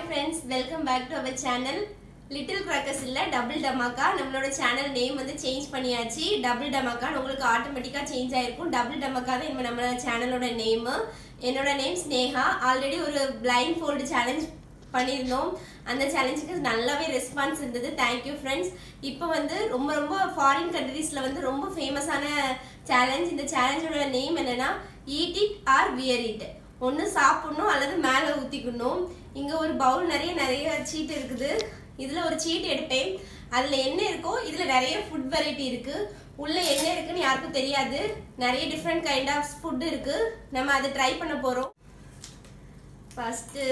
Friends welcome back to our channel little crackers இல்ல double Dhamaka நம்மளோட channel name வந்து change பண்ணியாச்சு டபுள் டமாக்கான்னு உங்களுக்கு ஆட்டோமேட்டிக்காக சேஞ்ச் ஆயிருக்கும் டபுள் டமாக்கா தான் இப்போ நம்ம சேனலோட நேமு என்னோட நேம் ஸ்னேகா ஆல்ரெடி ஒரு பிளைண்ட் ஃபோல்டு சேலஞ்ச் பண்ணியிருந்தோம் அந்த சேலஞ்சுக்கு நல்லாவே ரெஸ்பான்ஸ் இருந்தது தேங்க்யூ ஃப்ரெண்ட்ஸ் இப்போ வந்து ரொம்ப ரொம்ப ஃபாரின் கண்ட்ரீஸில் வந்து ரொம்ப ஃபேமஸான சேலஞ்ச் இந்த சேலஞ்சோட நேம் என்னன்னா eat it or wear it ஒன்று சாப்பிடணும் அல்லது மேலே ஊற்றிக்கணும் இங்கே ஒரு பவுல் நிறைய நிறைய சீட் இருக்குது இதில் ஒரு சீட் எடுப்பேன் அதில் என்ன இருக்கோ இதில் நிறைய ஃபுட் வெரைட்டி இருக்குது உள்ளே என்ன இருக்குன்னு யாருக்கும் தெரியாது நிறைய டிஃப்ரெண்ட் கைண்ட் ஆஃப் ஃபுட் இருக்குது நம்ம அதை ட்ரை பண்ண போகிறோம் ஃபஸ்ட்டு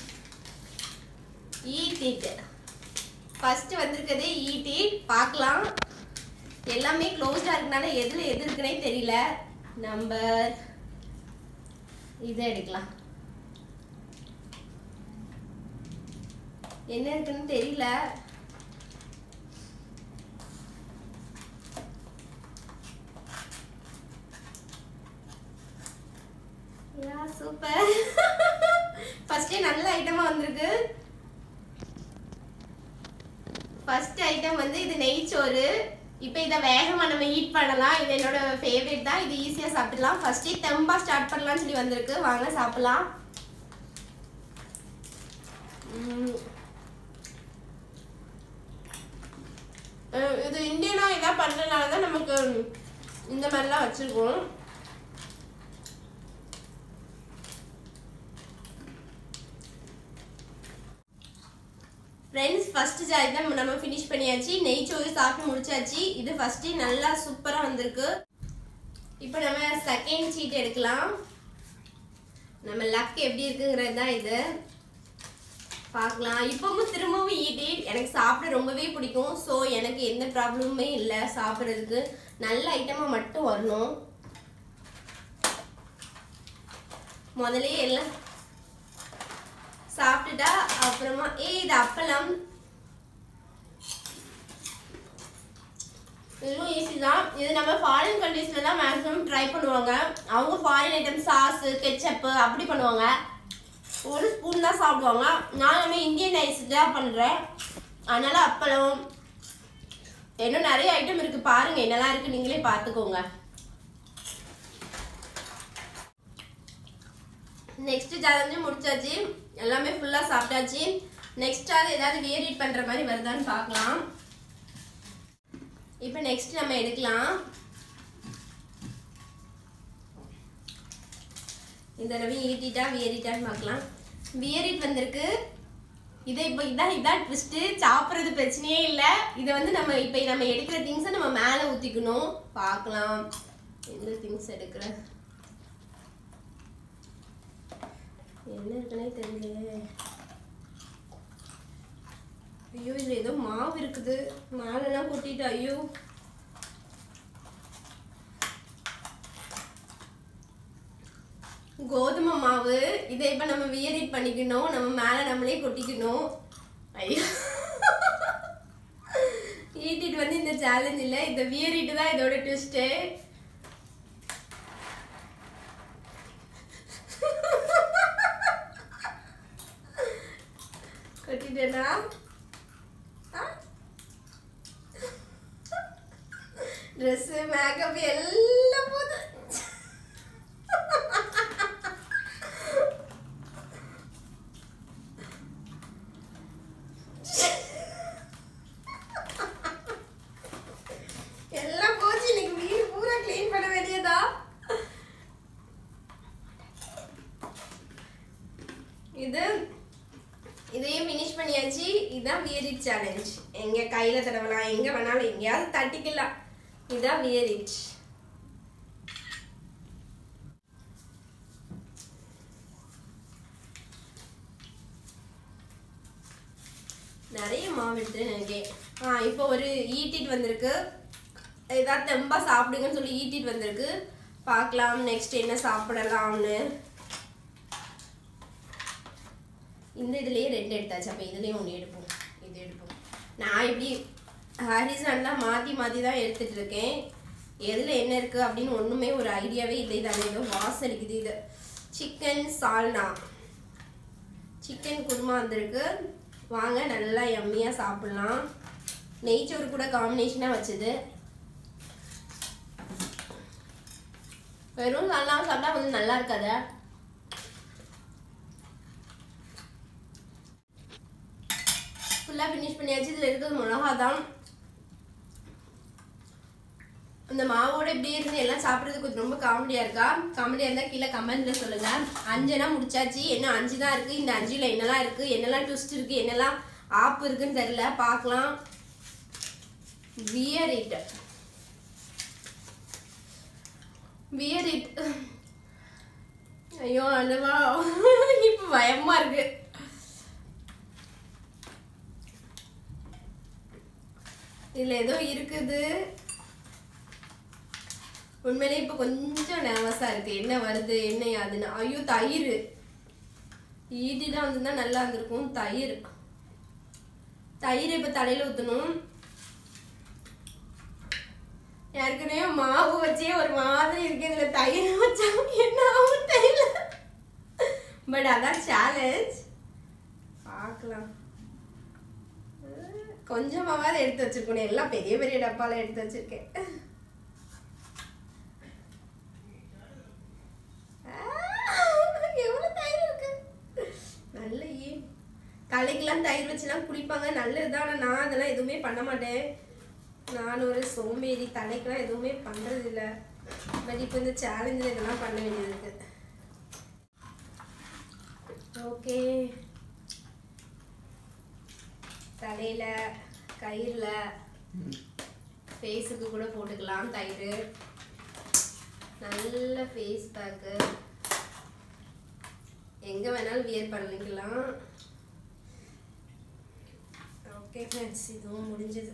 ஈட் இட் ஃபஸ்ட்டு வந்திருக்கிறது ஈட் இட் பார்க்கலாம் எல்லாமே க்ளோஸ்டாக இருக்கனால எதில் எது இருக்குன்னே தெரியல நம்பர் இதை எடுக்கலாம் என்ன இருக்குன்னு தெரியல யா சூப்பர் ஃபர்ஸ்டே நல்ல ஐட்டமா வந்திருக்கு ஃபர்ஸ்ட் ஐட்டம் வந்து இது நெய்ச்சோறு இப்போ இதை வேகமா நம்ம ஈட் பண்ணலாம் இது என்னோட ஃபேவரட் தான் இது ஈஸியாக சாப்பிடலாம் ஃபர்ஸ்டே தெம்பா ஸ்டார்ட் பண்ணலாம்னு சொல்லி வந்திருக்கு வாங்க சாப்பிடலாம் உம். அஹ் இது இந்தியனா இதா பண்றதுனால தான் நமக்கு இந்த மாதிரிலாம் வச்சிருக்கோம் ஃப்ரெண்ட்ஸ் ஃபர்ஸ்ட் ஜாய் தான் நம்ம ஃபினிஷ் பண்ணியாச்சு நெய்ச்சோறு சாப்பிட்டு முடிச்சாச்சு இது ஃபர்ஸ்ட் நல்லா சூப்பரா வந்திருக்கு இப்போ நம்ம செகண்ட் சீட் எடுக்கலாம் நம்ம லக் எப்படி இருக்குங்கிறது தான் இது பார்க்கலாம் இப்பவும் திரும்பவும் ஈட்டி எனக்கு சாப்பிட ரொம்பவே பிடிக்கும் ஸோ எனக்கு எந்த ப்ராப்ளமுமே இல்லை சாப்பிட்றதுக்கு நல்ல ஐட்டமாக மட்டும் வரணும் முதலே எல்லாம் சாப்பிட்டுட்டா அப்புறமா ஏ இது அப்பளம் இதுவும் ஈஸி தான் இது நம்ம ஃபாரின் கண்ட்ரீஸ்ல தான் மேக்ஸிமம் ட்ரை பண்ணுவாங்க அவங்க ஃபாரின் ஐட்டம் சாஸ் கெச்சப்பு அப்படி பண்ணுவாங்க ஒரு ஸ்பூன் தான் சாப்பிடுவாங்க நான் நம்ம இந்தியன் ஐஸ் தான் பண்ணுறேன் அதனால அப்பளம் இன்னும் நிறைய ஐட்டம் இருக்கு பாருங்க என்னெல்லாம் இருக்கு நீங்களே பார்த்துக்கோங்க நெக்ஸ்ட் சேலஞ்சு முடிச்சாச்சு எல்லாமே ஃபுல்லாக சாப்பிட்டாச்சு நெக்ஸ்ட் அது ஏதாவது வேரியேட் பண்ணுற மாதிரி வருதான்னு பார்க்கலாம் இப்போ நெக்ஸ்ட் நம்ம எடுக்கலாம் இந்த தடவை ஈட்டிட்டா வியரிட்டான்னு பார்க்கலாம் வியரிட் வந்திருக்கு இதை இப்போ இதான் இதான் ட்விஸ்ட்டு சாப்பிட்றது பிரச்சனையே இல்லை இதை வந்து நம்ம இப்போ நம்ம எடுக்கிற திங்ஸை நம்ம மேலே ஊற்றிக்கணும் பார்க்கலாம் எந்த திங்ஸ் எடுக்கிறேன் என்ன இருக்குன்னே தெரியலையே ஐயோ இதில் ஏதோ மாவு இருக்குது மேலெல்லாம் கொட்டிட்டு ஐயோ கோதுமை மாவு இதை இப்போ நம்ம வியரிட் பண்ணிக்கணும் நம்ம மேலே நம்மளே கொட்டிக்கணும் ஐயோ ஈட்டிட்டு வந்து இந்த சேலஞ்ச் இல்லை இந்த வியரிட்டு தான் இதோட ட்விஸ்ட்டு கொட்டிட்டேனா ட்ரெஸ்ஸு மேக்கப் எல்லாம் போது எல்லாம் போச்சு இன்னைக்கு வீடு பூரா க்ளீன் பண்ண வேண்டியதா இது இதையும் ஃபினிஷ் பண்ணியாச்சு இதுதான் வியரிட் சேலஞ்ச் எங்க கையில தடவலாம் எங்க வேணாலும் எங்கேயாவது தட்டிக்கலாம் இதுதான் வியரிட் நிறைய மாவு எடுத்து நினைக்கிறேன் ஆ இப்போ ஒரு ஈட்டிட் வந்திருக்கு ஏதாவது தெம்பா சாப்பிடுங்கன்னு சொல்லி ஈட்டிட் வந்திருக்கு பார்க்கலாம் நெக்ஸ்ட் என்ன சாப்பிடலாம்னு இந்த இதுலயே ரெண்டு எடுத்தாச்சு அப்போ இதுலயும் ஒன்று எடுப்போம் இது எடுப்போம் நான் இப்படி ஹாரிசான்லாம் மாற்றி மாற்றி தான் எடுத்துட்டு இருக்கேன் எதில் என்ன இருக்குது அப்படின்னு ஒன்றுமே ஒரு ஐடியாவே இல்லை இது அது ஏதோ வாசம் அடிக்குது இது சிக்கன் சால்னா சிக்கன் குருமா வந்திருக்கு வாங்க நல்லா எம்மியாக சாப்பிட்லாம் நெய்ச்சோறு கூட காம்பினேஷனாக வச்சது வெறும் நல்லா சாப்பிட்டா கொஞ்சம் நல்லா இருக்காது ஃபுல்லாக ஃபினிஷ் பண்ணியாச்சு இதில் இருக்கிறது மிளகா தான் அந்த மாவோட இப்படியே இருந்து எல்லாம் சாப்பிட்றதுக்கு கொஞ்சம் ரொம்ப காமெடியாக இருக்கா காமெடியாக இருந்தால் கீழே கமெண்ட்ல சொல்லுங்க அஞ்சுனா முடிச்சாச்சு இன்னும் அஞ்சு தான் இருக்குது இந்த அஞ்சில் என்னெல்லாம் இருக்குது என்னெல்லாம் ட்விஸ்ட் இருக்குது என்னெல்லாம் ஆப் இருக்குன்னு தெரில பார்க்கலாம் வியர் இட் வியர் இட் ஐயோ அண்ணவா இப்போ பயமா இருக்கு இதுல ஏதோ இருக்குது உண்மையிலே இப்போ கொஞ்சம் நர்வஸாக இருக்கு என்ன வருது என்ன யாதுன்னு ஐயோ தயிர் ஈட்டிலாம் வந்திருந்தா நல்லா இருந்திருக்கும் தயிர் தயிர் இப்போ தலையில் ஊற்றணும் ஏற்கனவே மாவு வச்சே ஒரு மாதிரி இருக்கு இதுல தயிர் வச்சா என்ன ஆகும் தெரியல பட் அதான் சேலஞ்ச் பார்க்கலாம் கொஞ்சமாவது எடுத்து வச்சிருக்கணும் எல்லாம் பெரிய பெரிய டப்பால எடுத்து வச்சிருக்கேன் எவ்வளவு தயிர் இருக்கு நல்ல ஏ தலைக்கெல்லாம் தயிர் வச்சுலாம் குளிப்பாங்க நல்லதுதான் ஆனா நான் அதெல்லாம் எதுவுமே பண்ண மாட்டேன் நான் ஒரு சோம்பேறி தலைக்கெல்லாம் எதுவுமே பண்றது இல்ல பட் இப்போ இந்த சேலஞ்சில் இதெல்லாம் பண்ண வேண்டியது இருக்கு ஓகே தலையில கயிறுல ஃபேஸுக்கு கூட போட்டுக்கலாம் தயிர் நல்ல ஃபேஸ் பேக்கு எங்க வேணாலும் வியர் பண்ணிக்கலாம் ஓகே ஃப்ரெண்ட்ஸ் இதுவும் முடிஞ்சது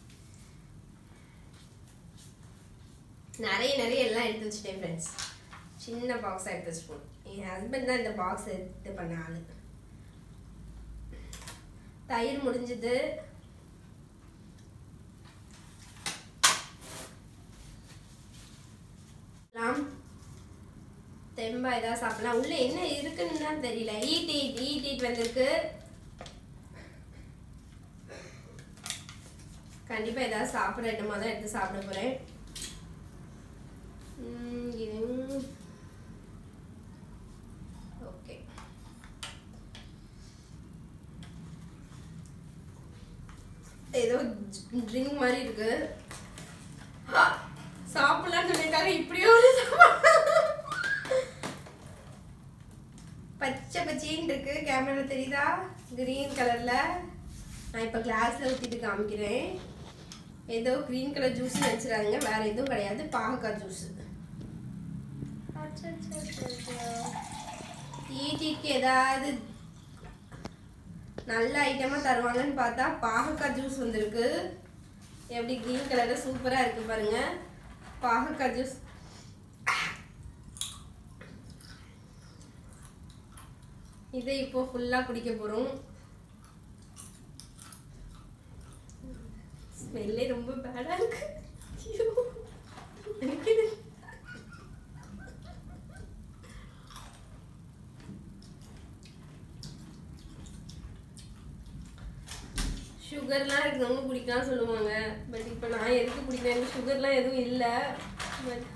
நிறைய நிறைய எல்லாம் எடுத்து வச்சுட்டேன் ஃப்ரெண்ட்ஸ் சின்ன பாக்ஸாக எடுத்து வச்சுப்போம் என் ஹஸ்பண்ட் தான் இந்த பாக்ஸ் எடுத்து பண்ண ஆளு தயிர் முடிஞ்சது லாம். தெம்பா ஏதாவது சாப்பிடலாம் உள்ள என்ன இருக்குன்னு தான் தெரியல ஈட் ஈட் ஈட் ஈட் வந்திருக்கு கண்டிப்பா ஏதாவது சாப்பிட்ற ஐட்டமாக தான் எடுத்து சாப்பிட போறேன் ம், இது ஓகே ஏதோ ட்ரிங்க் மாதிரி இருக்கு சாப்பிடலாம்னு சொல்லியிருக்காங்க இப்படியோ ஒரு சாப்பாடு. பச்சை பச்சைன்னு இருக்கு கேமரா தெரியுதா கிரீன் கலர்ல நான் இப்போ கிளாஸ்ல ஊற்றிட்டு காமிக்கிறேன் ஏதோ கிரீன் கலர் ஜூஸ் வச்சிடாதீங்க வேற எதுவும் கிடையாது பாகக்காய் ஜூஸ் ஈட்டிக்கு ஏதாவது நல்ல ஐட்டமா தருவாங்கன்னு பார்த்தா பாகக்காய் ஜூஸ் வந்திருக்கு எப்படி கிரீன் கலர்ல சூப்பரா இருக்கு பாருங்க பாகக்காய் ஜூஸ் இதை இப்போ ஃபுல்லா குடிக்க போறோம் ஸ்மெல்லே ரொம்ப பேடா இருக்கு ஐயோ, எனக்கு இது- சுகர்லாம் இருக்கிறவங்க குடிக்கலாம் சொல்லுவாங்க பட் இப்போ நான் எதுக்கு குடிக்கிறேன் சுகர்லாம் எதுவும் இல்லை பட்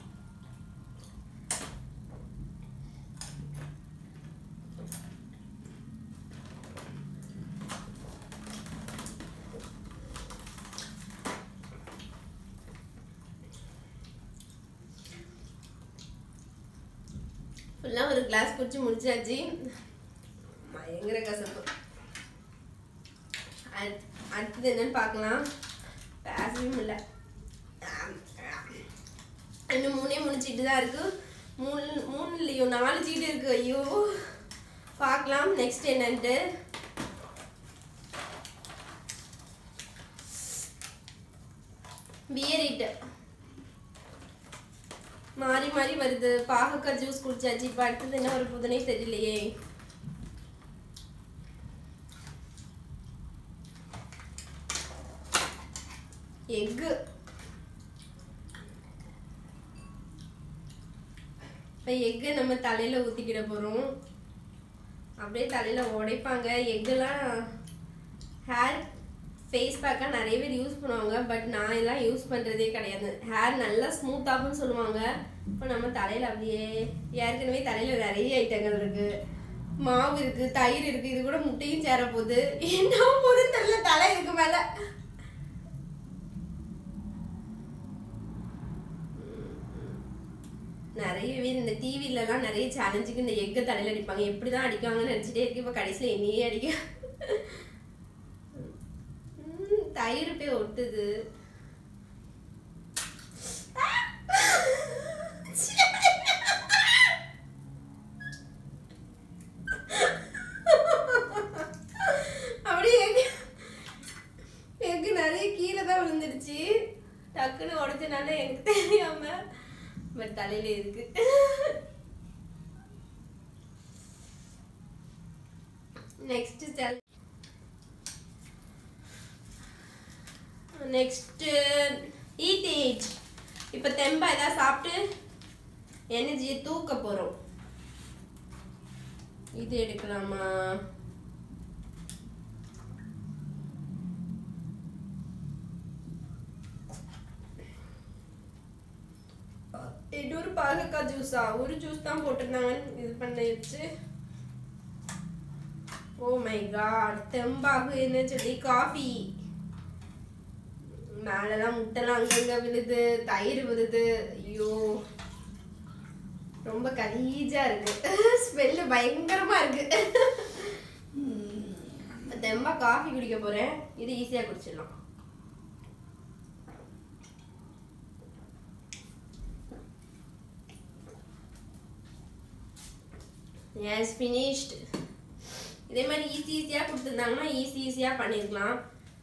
ஃபுல்லாக ஒரு கிளாஸ் குடிச்சு முடிச்சாச்சு பயங்கர கசப்பு அடுத்- அடுத்தது என்னன்னு பார்க்கலாம் பேசவே முடியல இன்னும் மூணே மூணு சீட்டு தான் இருக்கு மூணு மூணு இல்லையோ நாலு சீட்டு இருக்கு ஐயோ பார்க்கலாம் நெக்ஸ்ட் என்னன்ட்டு பியரிட்டு மாறி மாறி வருது பாகக்காய் ஜூஸ் குடிச்சாச்சு இப்போ அடுத்தது என்ன ஒரு புதுனே தெரியலையே எக்கு இப்போ எக்கு நம்ம தலையில ஊத்திக்கிட போறோம் அப்படியே தலையில் உடைப்பாங்க எக்கெல்லாம் ஹேர் ஃபேஸ் பேக்காக நிறைய பேர் யூஸ் பண்ணுவாங்க பட் நான் எல்லாம் யூஸ் பண்ணுறதே கிடையாது ஹேர் நல்லா ஸ்மூத் ஆகும்னு சொல்லுவாங்க இப்போ நம்ம தலையில் அப்படியே ஏற்கனவே தலையில் நிறைய ஐட்டங்கள் இருக்குது மாவு இருக்குது தயிர் இருக்குது இது கூட முட்டையும் சேர போகுது என்ன போகுதுன்னு தெரியல தலை இருக்கு மேலே நிறைய பேர் இந்த டிவிலலாம் நிறைய சேலஞ்சுக்கு இந்த எக்கை தலையில் அடிப்பாங்க எப்படி தான் அடிக்காங்கன்னு நினச்சிட்டே இருக்கு இப்போ கடைசியில் என்னையே அடிக்க ம், தயிர் போய் ஒட்டுது அப்படியே எக்கு எக்கு நிறைய கீழே தான் விழுந்துடுச்சு டக்குன்னு உடச்சனால எனக்கு தெரியாம பட் தலையில இருக்கு next cell next eat age இப்போ தெம்பா ஏதாவது சாப்பிட்டு எனர்ஜியை தூக்க போகிறோம் இது எடுக்கலாமா இன்னொரு பாகக்காய் ஜூஸா ஒரு ஜூஸ் தான் போட்டிருந்தாங்கன்னு இது பண்ண வச்சு ஓ மை காட் தெம்பாகு என்ன சொல்லி காஃபி மேலெல்லாம் முட்டைலாம் அங்கங்க விழுது தயிர் விழுது ஐயோ ரொம்ப கலீஜா இருக்கு ஸ்மெல்லு பயங்கரமா இருக்கு தெம்பா காஃபி குடிக்க போறேன் இது ஈஸியா குடிச்சிடலாம் எஸ் ஃபினிஷ்ட் இதே மாதிரி ஈஸி ஈஸியாக கொடுத்துருந்தாங்கன்னா ஈஸி ஈஸியாக பண்ணியிருக்கலாம்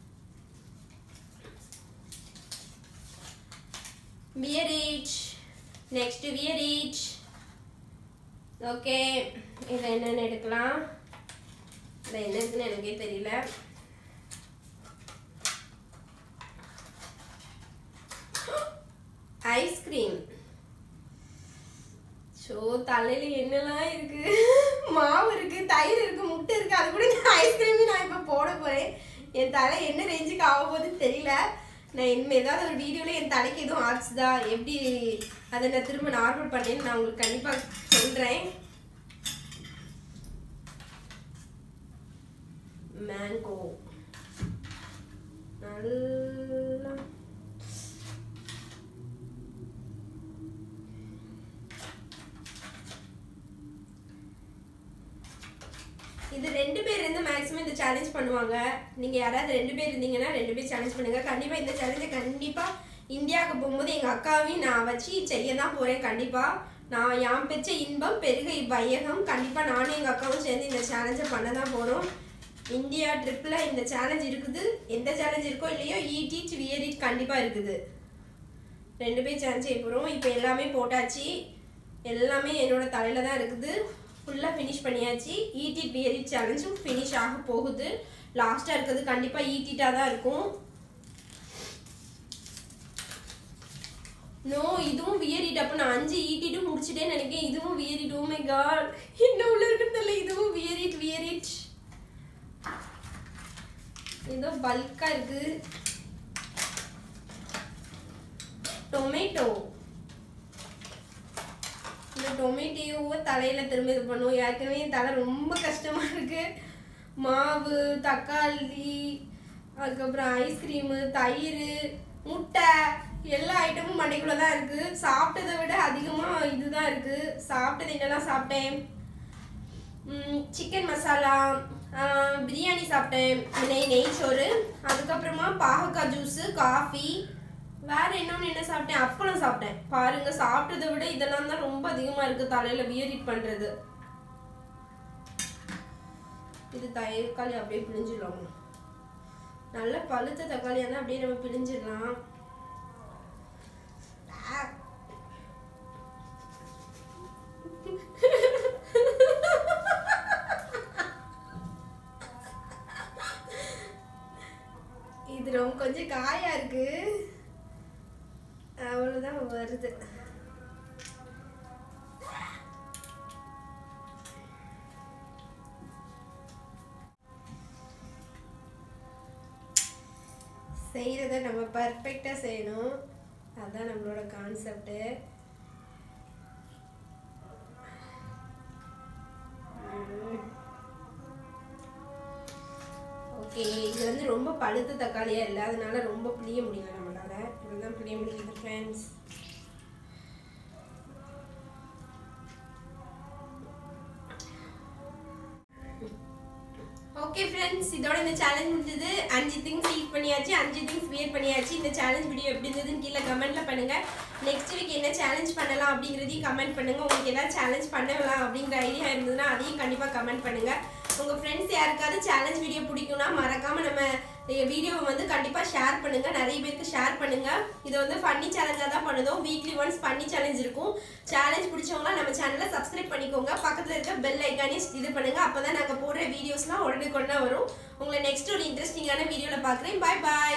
wear each next wear each okay இதில் என்னென்ன எடுக்கலாம் இதில் என்ன இருக்குன்னு எனக்கே தெரியல ஐஸ்கிரீம் ஷோ தலையில என்னெல்லாம் இருக்கு மாவு இருக்கு தயிர் இருக்கு முட்டை இருக்கு அது கூட நான் ஐஸ்கிரீம் நான் இப்போ போட போறேன் என் தலை என்ன ரேஞ்சுக்கு ஆக போகுதுன்னு தெரியல நான் இனிமேல் ஏதாவது ஒரு வீடியோவில் என் தலைக்கு எதுவும் ஆச்சுதா எப்படி அதை நான் திரும்ப நார்மல் பண்ணேன்னு நான் உங்களுக்கு கண்டிப்பாக சொல்கிறேன் மேங்கோ நல்லா இது ரெண்டு பேர் இருந்து மேக்ஸிமம் இந்த சேலஞ்ச் பண்ணுவாங்க நீங்க யாராவது ரெண்டு பேர் இருந்தீங்கன்னா ரெண்டு பேர் சேலஞ்ச் பண்ணுங்க கண்டிப்பா இந்த சேலஞ்சை கண்டிப்பா இந்தியாவுக்கு போகும்போது எங்க அக்காவையும் நான் வச்சு செய்ய தான் போறேன் கண்டிப்பா நான் யாம் பெற்ற இன்பம் பெருக இவ்வையகம் கண்டிப்பா நானும் எங்க அக்காவும் சேர்ந்து இந்த சேலஞ்சை பண்ண தான் போறோம் இந்தியா ட்ரிப்ல இந்த சேலஞ்ச் இருக்குது எந்த சேலஞ்ச் இருக்கோ இல்லையோ ஈட் இட் வியர் இட் கண்டிப்பா இருக்குது ரெண்டு பேர் சேலஞ்ச் செய்ய போறோம் இப்போ எல்லாமே போட்டாச்சு எல்லாமே என்னோட தலையில தான் இருக்குது ஃபுல்லாக ஃபினிஷ் பண்ணியாச்சு ஈட் இட் வியர் இட் சேலஞ்சும் ஃபினிஷ் ஆக போகுது லாஸ்ட்டாக இருக்கிறது கண்டிப்பாக ஈட்டிட்டாக தான் இருக்கும் நோ இதுவும் வியர் இட் அப்போ நான் அஞ்சு ஈட்டிட்டு முடிச்சிட்டேன்னு நினைக்கிறேன் இதுவும் wear it oh my God என்ன உள்ள இருக்குன்னு தெரியல இதுவும் வியர் இட் வியர் இட் ஏதோ பல்கா இருக்கு டொமேட்டோ இந்த டொமேட்டோவை தலையில திரும்ப இது பண்ணுவோம் ஏற்கனவே என் தலை ரொம்ப கஷ்டமா இருக்கு மாவு தக்காளி அதுக்கப்புறம் ஐஸ்கிரீமு தயிர் முட்டை எல்லா ஐட்டமும் மண்டைக்குள்ள தான் இருக்கு சாப்பிட்டதை விட அதிகமா இதுதான் இருக்கு சாப்பிட்டது என்னெல்லாம் சாப்பிட்டேன் சிக்கன் மசாலா ஆஹ் பிரியாணி சாப்பிட்டேன் நெய் நெய் சோறு அதுக்கப்புறமா பாகக்காய் ஜூஸு காஃபி வேற இன்னொன்று என்ன சாப்பிட்டேன் அப்பளம் சாப்பிட்டேன் பாருங்க சாப்பிட்டதை விட இதெல்லாம் தான் ரொம்ப அதிகமா இருக்கு தலையில வியரிட் பண்றது இது தக்காளி அப்படியே பிழிஞ்சிடலாம் நல்ல பழுத்த தக்காளியாக இருந்தால் அப்படியே நம்ம பிழிஞ்சிடலாம் இது ரொம்ப கொஞ்சம் காயா இருக்கு அவ்வளோதான் வருது செய்கிறத நம்ம பர்ஃபெக்டாக செய்யணும் அதுதான் நம்மளோட கான்செப்ட்டு ஓகே இது வந்து ரொம்ப பழுத்த தக்காளியாக இல்லை அதனால ரொம்ப புளிய முடியல நம்மளால இதுதான் புளிய முடியுது ஃப்ரெண்ட்ஸ் ஓகே ஃப்ரெண்ட்ஸ் இதோட இந்த சேலஞ்ச் முடிஞ்சது அஞ்சு திங்ஸ் ஈட் பண்ணியாச்சு அஞ்சு திங்ஸ் வியர் பண்ணியாச்சு இந்த சேலஞ்ச் வீடியோ எப்படி இருந்ததுன்னு கீழே கமெண்ட்ல பண்ணுங்க நெக்ஸ்ட் வீக் என்ன சேலஞ்ச் பண்ணலாம் அப்படிங்கிறதையும் கமெண்ட் பண்ணுங்க உங்களுக்கு ஏதாவது சேலஞ்ச் பண்ணலாம் அப்படிங்கிற ஐடியா இருந்ததுன்னா அதையும் கண்டிப்பாக கமெண்ட் பண்ணுங்க உங்க ஃப்ரெண்ட்ஸ் யாருக்காவது சேலஞ்ச் வீடியோ பிடிக்கும்னா மறக்காம நம்ம வீடியோவை வந்து கண்டிப்பாக ஷேர் பண்ணுங்க நிறைய பேருக்கு ஷேர் பண்ணுங்க இது வந்து ஃபன்னி சேலஞ்சாக தான் பண்ணுதோம் வீக்லி ஒன்ஸ் ஃபன்னி சேலஞ்ச் இருக்கும் சேலஞ்ச் பிடிச்சவங்களாம் நம்ம சேனலை சப்ஸ்கிரைப் பண்ணிக்கோங்க பக்கத்தில் இருக்க பெல் ஐக்கானே இது பண்ணுங்க அப்போ தான் நாங்கள் போடுற வீடியோஸ்லாம் உடனுக்குடனே வரும் உங்களை நெக்ஸ்ட் ஒரு இன்ட்ரெஸ்டிங்கான வீடியோவில் பார்க்குறேன் பாய் பாய்